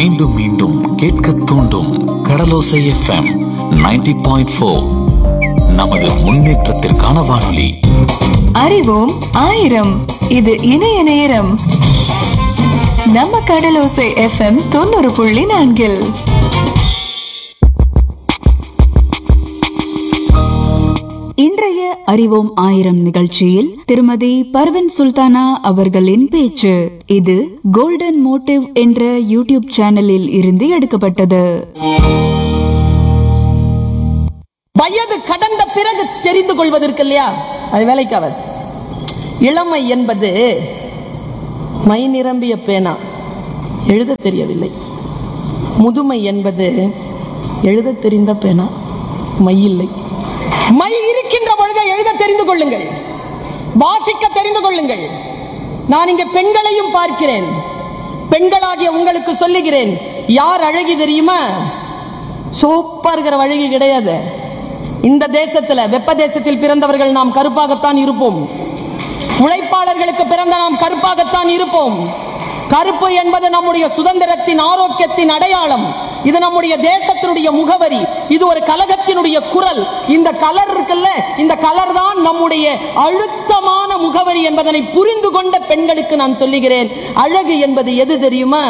மீண்டும் மீண்டும் கேட்க தூண்டும் கடலோசை எஃப்எம் 90.4 பாயிண்ட் ஃபோர் நமது முன்னேற்றத்திற்கான வானொலி அறிவோம் ஆயிரம் இது இணைய நேரம் நம்ம கடலோசை எஃப்எம் தொண்ணூறு புள்ளி நான்கில் இன்றைய அறிவோம் ஆயிரம் நிகழ்ச்சியில் திருமதி பர்வின் சுல்தானா அவர்களின் பேச்சு இது கோல்டன் மோட்டிவ் என்ற யூடியூப் சேனலில் இருந்து எடுக்கப்பட்டது வயது கடந்த பிறகு தெரிந்து கொள்வதற்கு இல்லையா அது வேலைக்காவது இளமை என்பது மை நிரம்பிய பேனா எழுத தெரியவில்லை முதுமை என்பது எழுத தெரிந்த பேனா மை இல்லை மை இருக்கின்ற பொழுது எழுத தெரிந்து கொள்ளுங்கள் வாசிக்க தெரிந்து கொள்ளுங்கள் நான் இங்க பெண்களையும் பார்க்கிறேன் பெண்களாகிய உங்களுக்கு சொல்லுகிறேன் யார் அழகி தெரியுமா சோப்பா இருக்கிற அழகி கிடையாது இந்த தேசத்துல வெப்ப தேசத்தில் பிறந்தவர்கள் நாம் கருப்பாகத்தான் இருப்போம் உழைப்பாளர்களுக்கு பிறந்த நாம் கருப்பாகத்தான் இருப்போம் கருப்பு என்பது நம்முடைய சுதந்திரத்தின் ஆரோக்கியத்தின் அடையாளம் இது நம்முடைய தேசத்தினுடைய முகவரி இது ஒரு கலகத்தினுடைய குரல் இந்த கலர் இருக்குல்ல இந்த கலர் தான் நம்முடைய அழுத்தமான முகவரி என்பதனை புரிந்து கொண்ட பெண்களுக்கு நான் சொல்லுகிறேன் அழகு என்பது எது தெரியுமா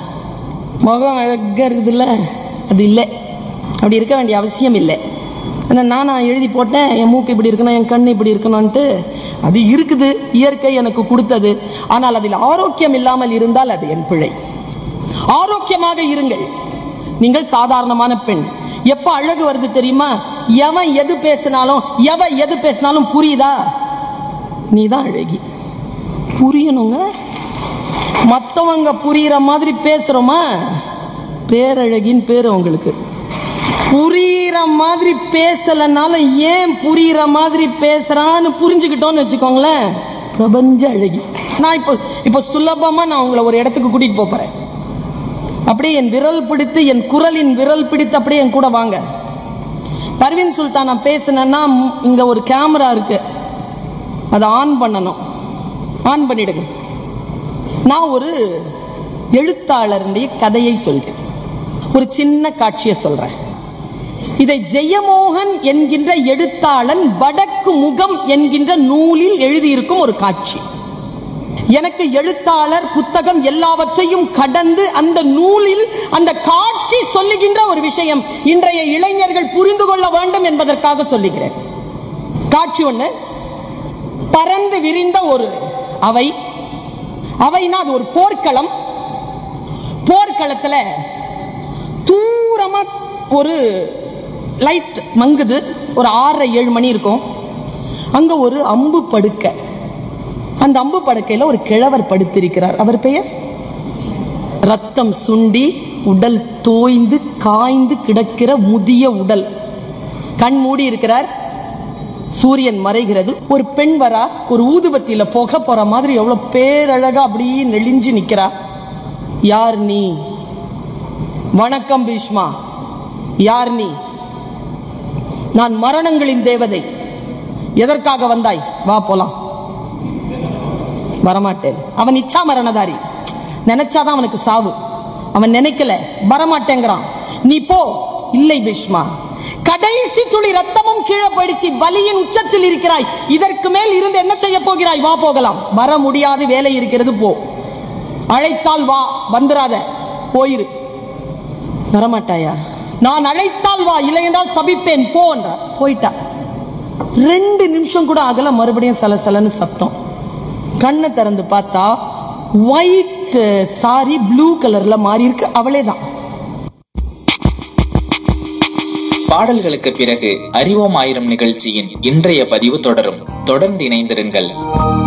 முகம் அழகா இருக்குதுல்ல அது இல்லை அப்படி இருக்க வேண்டிய அவசியம் இல்லை ஆனால் நான் நான் எழுதி போட்டேன் என் மூக்கு இப்படி இருக்கணும் என் கண் இப்படி இருக்கணும்ன்ட்டு அது இருக்குது இயற்கை எனக்கு கொடுத்தது ஆனால் அதில் ஆரோக்கியம் இல்லாமல் இருந்தால் அது என் பிழை ஆரோக்கியமாக இருங்கள் நீங்கள் சாதாரணமான பெண் எப்ப அழகு வருது தெரியுமா எவன் எது பேசினாலும் எவ எது பேசினாலும் புரியுதா நீ தான் அழகி புரியணுங்க மற்றவங்க புரியுற மாதிரி பேசுறோமா பேரழகின் பேர் உங்களுக்கு புரியுற மாதிரி பேசலனால ஏன் புரியுற மாதிரி பேசுறான்னு புரிஞ்சுக்கிட்டோன்னு வச்சுக்கோங்களேன் பிரபஞ்ச அழகி நான் இப்போ இப்போ சுலபமா நான் உங்களை ஒரு இடத்துக்கு கூட்டிட்டு போப் போறேன் அப்படியே என் விரல் பிடித்து என் குரலின் விரல் பிடித்து அப்படியே என் கூட வாங்க பர்வீன் சுல்தான் நான் பேசினேன்னா ம், இங்க ஒரு கேமரா இருக்கு அதை ஆன் பண்ணணும் ஆன் பண்ணிடுங்க நான் ஒரு எழுத்தாளருடைய கதையை சொல்கிறேன் ஒரு சின்ன காட்சியை சொல்றேன் இதை ஜெயமோகன் என்கின்ற எழுத்தாளன் வடக்கு முகம் என்கின்ற நூலில் எழுதியிருக்கும் ஒரு காட்சி எனக்கு எழுத்தாளர் புத்தகம் எல்லாவற்றையும் கடந்து அந்த நூலில் அந்த காட்சி சொல்லுகின்ற ஒரு விஷயம் இன்றைய இளைஞர்கள் புரிந்து கொள்ள வேண்டும் என்பதற்காக சொல்லுகிறேன் காட்சி ஒண்ணு பறந்து விரிந்த ஒரு அவை அவைனா அது ஒரு போர்க்களம் போர்க்களத்துல தூரமா ஒரு லைட் மங்குது ஒரு ஆறரை ஏழு மணி இருக்கும் அங்க ஒரு அம்பு படுக்கை அந்த அம்பு படுக்கையில ஒரு கிழவர் படுத்திருக்கிறார் அவர் பெயர் ரத்தம் சுண்டி உடல் தோய்ந்து காய்ந்து கிடக்கிற முதிய உடல் கண் மூடி இருக்கிறார் சூரியன் மறைகிறது ஒரு பெண் வரா ஒரு ஊதுபத்தியில புகை போற மாதிரி எவ்வளவு பேரழகா அப்படியே நெளிஞ்சு நிக்கிறா யார் நீ வணக்கம் பீஷ்மா யார் நீ நான் மரணங்களின் தேவதை எதற்காக வந்தாய் வா போலாம் வரமாட்டேன் அவன் இச்சா மரணதாரி நினைச்சாதான் அவனுக்கு சாவு அவன் நினைக்கல வரமாட்டேங்கிறான் நீ போ இல்லை பீஷ்மா கடைசி துளி ரத்தமும் கீழே போயிடுச்சு வலியின் உச்சத்தில் இருக்கிறாய் இதற்கு மேல் இருந்து என்ன செய்ய போகிறாய் வா போகலாம் வர முடியாது வேலை இருக்கிறது போ அழைத்தால் வா வந்துராத போயிரு வரமாட்டாயா நான் அழைத்தால் வா இல்லை என்றால் சபிப்பேன் போ என்றார் போயிட்டா ரெண்டு நிமிஷம் கூட ஆகல மறுபடியும் சலசலன்னு சத்தம் கண்ணை திறந்து பார்த்தா ஒயிட் சாரி ப்ளூ கலர்ல மாறி இருக்கு அவளே தான் பாடல்களுக்கு பிறகு அறிவோம் ஆயிரம் நிகழ்ச்சியின் இன்றைய பதிவு தொடரும் தொடர்ந்து இணைந்திருங்கள்